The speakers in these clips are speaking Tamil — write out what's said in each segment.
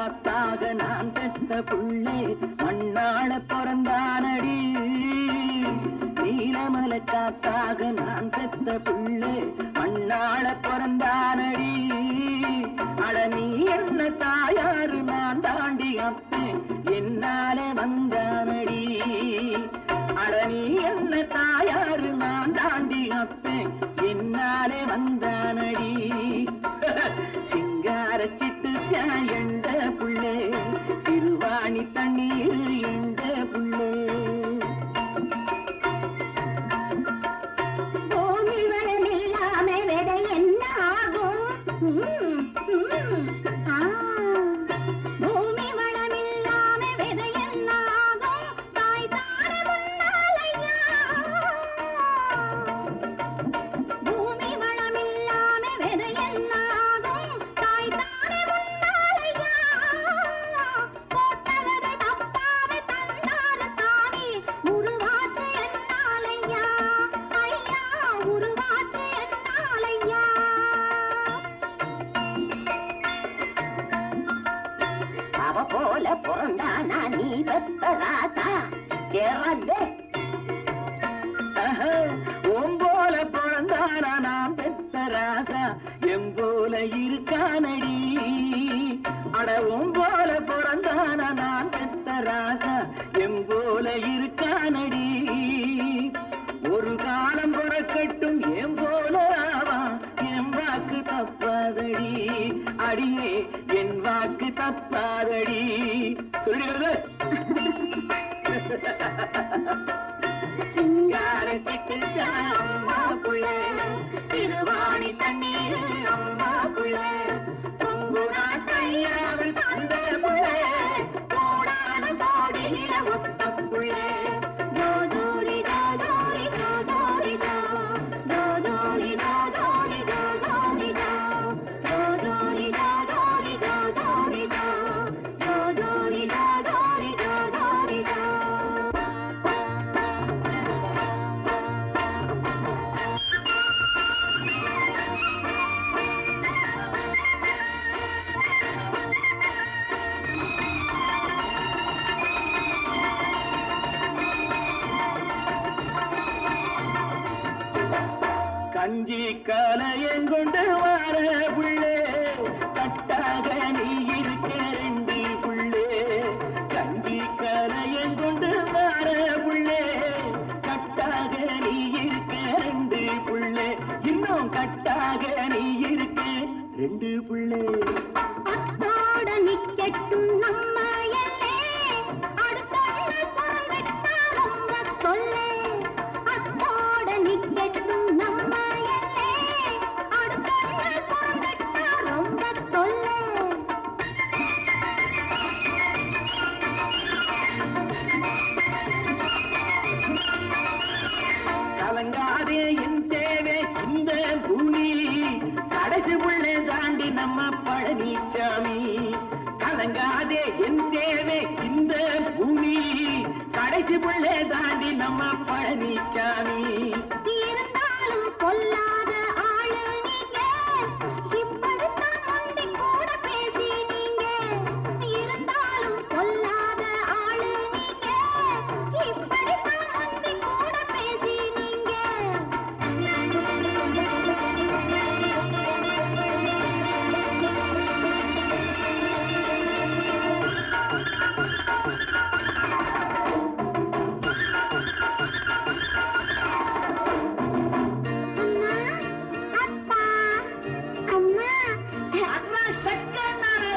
காத்தாக நான் பெற்ற புள்ளே மண்ணாள பிறந்தானடி நீலமல காத்தாக நான் பெற்ற புள்ளே மண்ணாள பிறந்தானடி அட நீ என்ன தாயாரு நான் தாண்டி அப்பேன் என்னாலே வந்தானடி அட நீ என்ன தாயாரு நான் தாண்டி அப்பேன் என்னாலே வந்தானடி சிங்கார சிட்டு எந்த புள்ளே திருவாணி தண்ணீர் எந்த புள்ளே பூமி வளம் இல்லாம விதை என்ன ஆகும் ம், ம். ஆ. பூமி வளம் இல்லாம விதை என்ன ஆகும் தாய் தார முன்னாலையா பூமி வளம் இல்லாம விதை என்ன ஆகும் தாய் தார முன்னாலையா போட்ட விதை தப்பாவே தந்தார சாமி உருவாற்று என்னாலையா ஐயா உருவாற்று என்னாலையா அவ போல பிறந்தானா நீ பெத்த ராசா இறந்தே ஓம்போல பிறந்தானா நான் பெத்த ராசா எம்போல இருக்கானடி அட ஓம்போல பிறந்தானா நான் பெத்த ராசா எம்போல இருக்கானடி ஒரு காலம் பிறக்கட்டும் என் போல ஆவா என் வாக்கு தப்பாதடி அடியே என் வாக்கு தப்பாதடி சொல்லுகிறது சிங்கார சிட்டு அம்மா புள்ளே சிறுவாணி தண்ணீர் அம்மா புள்ளே பொங்கு நாட்டையாவில் தந்த புள்ளே கோடான கோடியில ஒத்த புள்ளே ஜோஜோரி ஜோஜோரி ஜோஜோரி ஜோ ஜோஜோரி ஜோஜோரி ஜோஜோரி ஜோ ஜோஜோரி ஜோஜோரி ஜோஜோரி ஜோ ஜோஜோரி ஜோஜோரி ஜோஜோரி ஜோ கஞ்சி கலையங்கொண்டு வார புள்ளே கட்டாக நீ இருக்க ரெண்டு புள்ளே கஞ்சி கலையங்கொண்டு வார புள்ளே கட்டாக நீ இருக்க ரெண்டு புள்ளே இன்னும் கட்டாக நீ இருக்க ரெண்டு புள்ளே அத்தோட நிக்கட்டும் நம்ம எல்லே அடுத்தவங்க பிறந்துட்டா ரொம்ப தொல்லை அத்தோட நிக்கட்டும் நம்ம எல்லே அடுத்தவங்க பிறந்துட்டா ரொம்ப தொல்லை கலங்காதே என் தேவை இந்த பூமி கடைசி புள்ளே தாண்டி நம்ம பழனிசாமி கலங்காதே என் தேவை இந்த பூமி கடைசி புள்ளே தாண்டி நம்ம பழனிசாமி இருந்தாலும் கொல்லாத ஆளு நீங்க இப்படித்தான் முந்தி கூட பேசி நீங்க இருந்தாலும் கொல்லாத ஆளு நீங்க இப்படித்தான் முந்தி கூட பேசி நீங்க அம்மா அப்பா அம்மா அண்ணா சக்கனாரே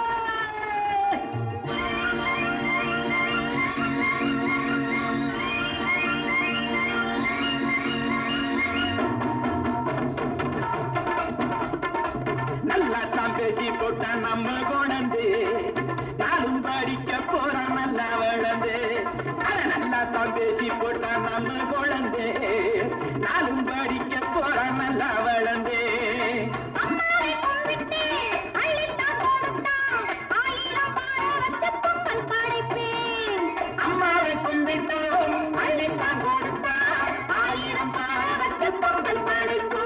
நல்லா தான் பேசி போட்டான் நம்ம குழந்தை நானும் படிக்க போறான் நல்லா வளர்ந்து அட நல்லா தான் பேசி போட்டான் நம்ம குழந்தை நானும் படிக்க போறான் நல்லா வளர்ந்து அம்மாவை கும்பிட்டு அள்ளித்தான் கொடுத்தான் ஆயிரம் பாட வச்ச பொங்கல் படைப்பேன் அம்மாவை கும்பிட்டோம் அள்ளித்தான் கொடுத்தா ஆயிரம் பாட வச்ச பொங்கல் படைப்போம்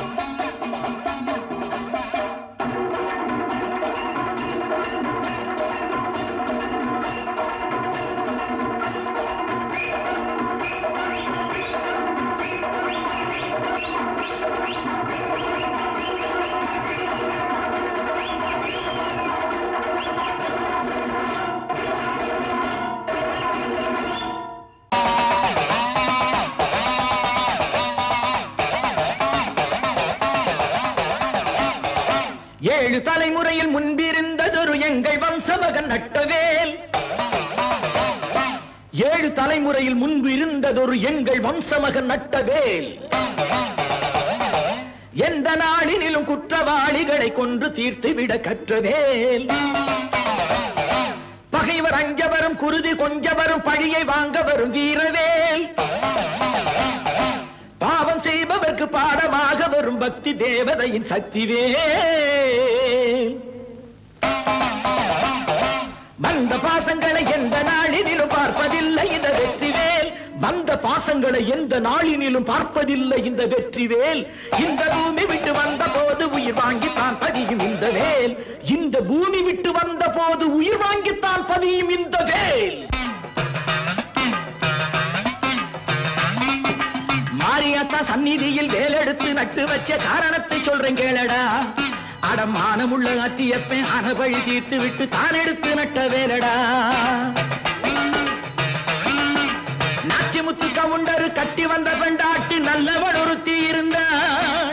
ஏழு தலைமுறையில் முன்பிருந்ததொரு எங்கள் வம்சமகன் நட்டவேல் ஏழு தலைமுறையில் முன்பு இருந்ததொரு எங்கள் வம்சமகன் நட்டவேல் எந்த நாளினிலும் குற்றவாளிகளை கொன்று தீர்த்து விட கற்றவேல் பகைவர் அஞ்ச வரும் குருதி கொஞ்ச வரும் பழியை வாங்க வரும் வீரவேல் பாவம் செய்பவர்க்கு பாடமாக வரும் பக்தி தேவதையின் சக்திவேல் வந்த பாசங்களை எந்த நாளினிலும் பார்ப்பதில்லை இந்த வெற்றிவேல் வந்த பாசங்களை எந்த நாளினிலும் பார்ப்பதில்லை இந்த வெற்றிவேல் இந்த பூமி விட்டு வந்த போது உயிர் வாங்கித்தான் பதியும் இந்த வேல் இந்த பூமி விட்டு வந்த போது உயிர் வாங்கித்தான் பதியும் இந்த வேல் மாரியாத்தா சந்நிதியில் வேலெடுத்து நட்டு வச்ச காரணத்தை சொல்றேன் கேளடா அடமானமுள்ள அத்தியப்பை அனபழி தீர்த்து விட்டு தான் எடுத்து நட்ட வேலடா நாச்சிமுத்து கவுண்டரு கட்டி வந்த பெண்டாட்டி நல்லவள் ஒருத்தி இருந்தாள்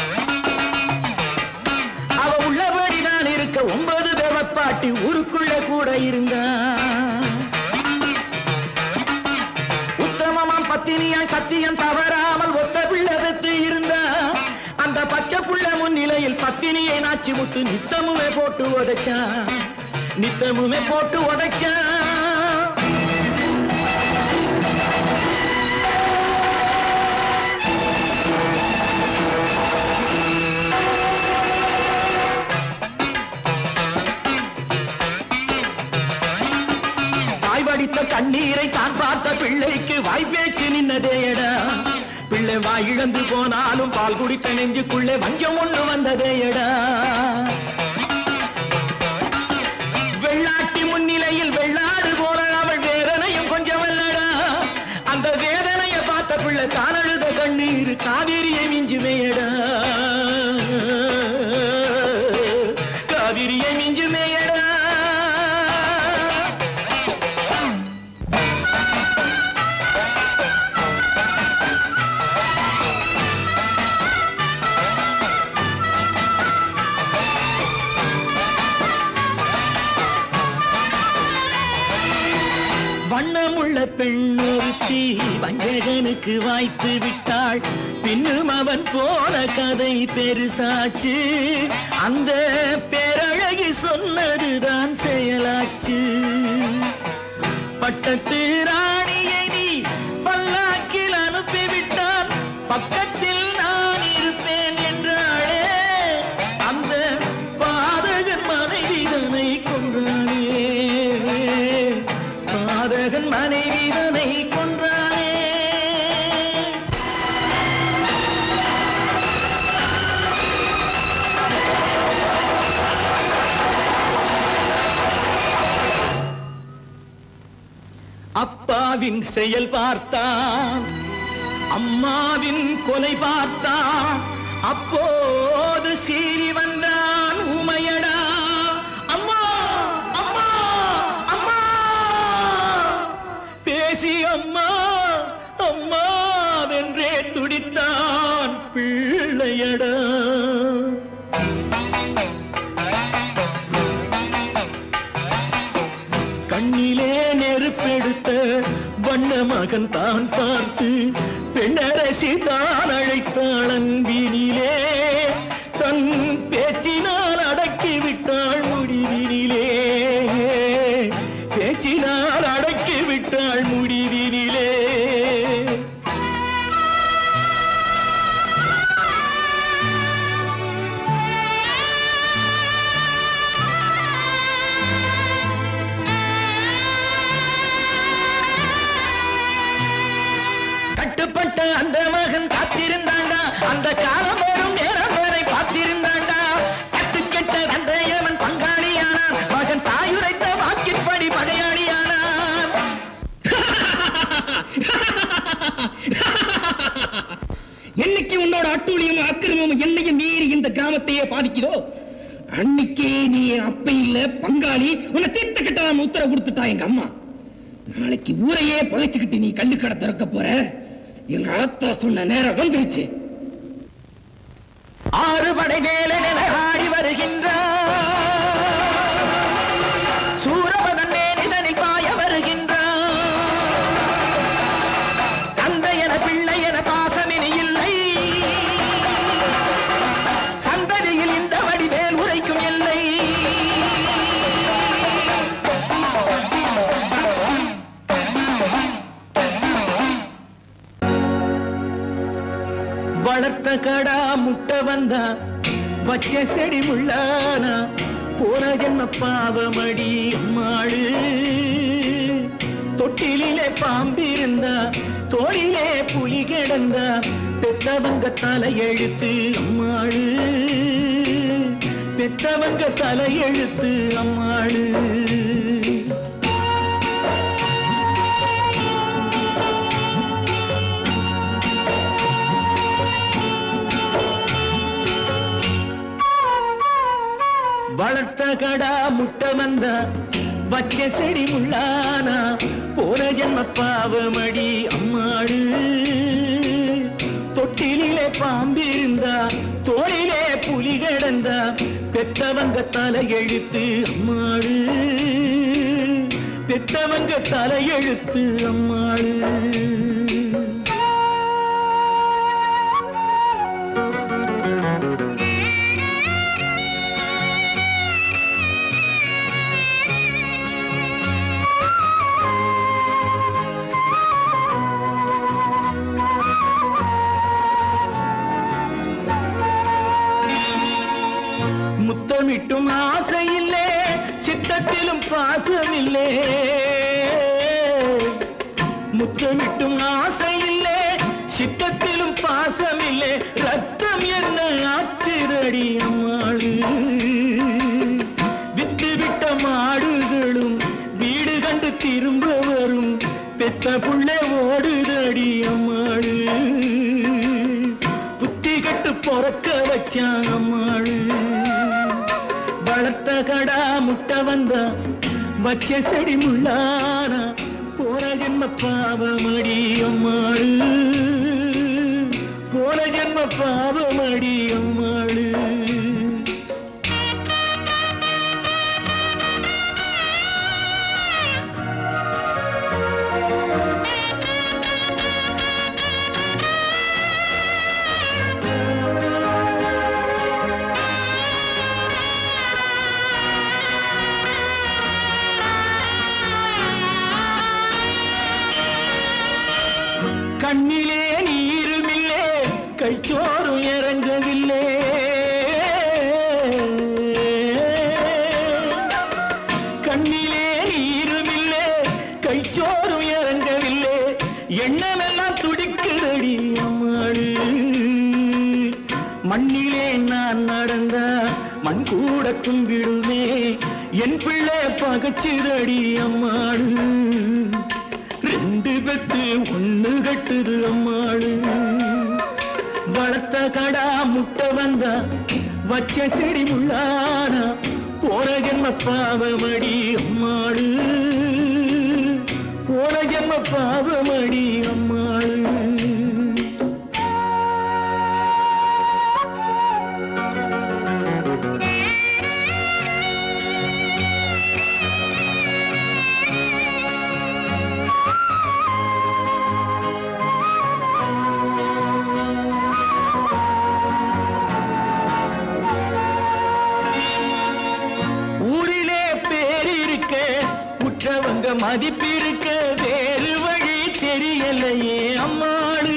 அவ உள்ளபடிதான் இருக்க ஒன்பது தேவப்பாட்டி ஊருக்குள்ள கூட இருந்தாள் உத்தமமாம் பத்தினியாய் சத்தியம் தவறாமல் ஒத்த பிள்ளை பெத்து இருந்தா அந்த பச்சை புள்ள முன்னிலையில் பத்தினியை நாச்சி முத்து நித்தமுமே போட்டு உதைச்சான் நித்தமுமே போட்டு உதைச்சான் தாய் வடித்த கண்ணீரை தான் பார்த்த பிள்ளைக்கு வாய்ப்பேச்சு நின்னதேயடா பிள்ளை வாய் இழந்து போனாலும் பால் குடித்த நெஞ்சுக்குள்ளே வஞ்சம் ஒண்ணு வந்ததேயடா வெள்ளாட்டி முன்னிலையில் வெள்ளாடு போல அவள் வேதனையும் கொஞ்சம் அல்லடா அந்த வேதனையை பார்த்த பிள்ளை தான் அழுத கண்ணீர் காவிரியை மிஞ்சுமேயடா காவிரியை மிஞ்சுமேயடா வண்ணமுள்ள பெண்ணொருத்தி வஞ்சகனுக்கு வாய்த்து விட்டாள் பின்னும் அவன் போன கதை பெருசாச்சு அந்த பேரழகி சொன்னதுதான் செயலாச்சு பட்டத்து ராணியை நீ பல்லாக்கில் அனுப்பிவிட்டால் பக்கத்தில் நான் இருப்பேன் என்றாளே அந்த பாதகன் மனைவிதனை கொன்றானே பாதகன் மனைவிதனை கொன்றானே அப்பாவின் செயல் பார்த்தான் அம்மாவின் கொலை பார்த்தான் அப்போது சீறி வந்தான் உமையடா அம்மா அம்மா அம்மா பேசி அம்மா அம்மா வென்றே துடித்தான் பிள்ளையடா கண்ணிலே நெருப்பெடுத்த வண்ண மகன் தான் பார்த்து பெண்ணரசி தான் அழைத்தாள் அன்பினிலே தன் பேச்சினால் அடக்கி விட்டாள் முடிவினிலே பேச்சினால் அடக்கி விட்டாள் முடிவினிலே கட்டுப்பட்ட அந்த மகன் காத்திருந்தாண்டா அந்த கா மீறி இந்த கிராமத்தையே பாதிக்குதோ அன்னைக்கே நீ அப்ப இல்ல பங்காளி உன்னை தீர்த்த கட்டலாம் உத்தரவு கொடுத்துட்டா எங்க அம்மா நாளைக்கு ஊரையே பகைச்சுக்கிட்டு நீ கள்ளுக்கடை திறக்க போற எங்க ஆத்தா சொன்ன நேரம் வந்துருச்சு ஆறு படை மேலே ஆடி வருகின்றான் சூரபதன் மேனிதனில் பாய வருகின்றான் தந்தை என பிள்ளை என பாசமினி இல்லை சந்ததியில் இந்த வடிவேல் உரைக்கும் இல்லை வளர்த்த கடா முட்டை வந்தா வச்ச செடி முள்ளானா போன ஜென்ம பாவமடி அம்மாளு தொட்டிலே பாம்பிருந்தா தோளிலே புலி கிடந்தா பெத்தவங்க தலையெழுத்து அம்மாளு பெத்தவங்க தலையெழுத்து அம்மாளு வளர்த்த கடா முட்டை வந்தா வச்ச செடி முள்ளானா போன ஜென்ம பாவமடி அம்மாடு தொட்டிலே பாம்பிருந்தா தோளிலே புலி கிடந்தா பெத்தவங்க தலையெழுத்து அம்மாடு பெத்தவங்க தலையெழுத்து அம்மாடு முத்தமிட்டும் ஆசையில்லே சித்தத்திலும் பாசமில்லே முத்தமிட்டும் ஆசையில்லே சித்தத்திலும் பாசமில்லே ரத்தம் என்ன ஆச்சிரடி அம்மாளு வித்து விட்ட மாடுகளும் வீடு கண்டு திரும்ப வரும் பெத்த புள்ளை ஓடுதடி அம்மாளு புத்தி கட்டு பொறக்க வச்சான் அம்மாளு வளர்த்த கடா முட்டை வந்தா வச்ச செடி முள்ளானா போன ஜென்ம பாவமடி அம்மாளு போன ஜென்ம பாவமடி அம்மாளு கண்ணிலே நீருமில்லே கைச்சோறும் இறங்கவில்லை கண்ணிலே நீருமில்லே கைச்சோறும் இறங்கவில்லை எண்ணமெல்லாம் துடிக்குதடி அம்மாடு மண்ணிலே நான் நடந்தா மண் கூட கும்பிடுமே என் பிள்ளை பகச்சிதடி அம்மாடு ரெண்டு பெத்து ஒண்ணு கட்டுது அம்மாளு வளர்த்த கடா முட்டை வந்தா வச்ச செடி முள்ளானா போன ஜென்ம பாவமடி அம்மாளு போன ஜென்ம பாவமடி அம்மாளு ஊரிலே பேர் இருக்க உற்றவங்க மதிப்பிருக்க வேறு வழி தெரியலையே அம்மாடு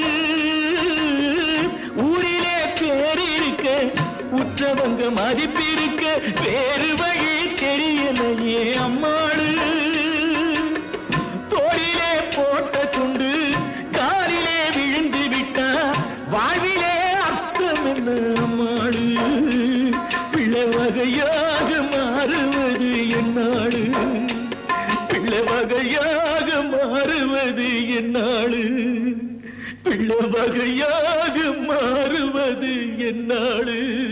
ஊரிலே பேர் இருக்க உற்றவங்க மதிப்பிருக்க வேறு வழி தெரியலையே அம்மாடு தோளிலே போட்ட துண்டு காலிலே விழுந்து விட்டா வாழ்விலே அர்த்தம் என்ன அம்மாடு பிள்ளை வகையாக மாறுவது என்னாடு பிள்ளை வகையாக மாறுவது என்னாடு பிள்ளை வகையாக மாறுவது என்னாளு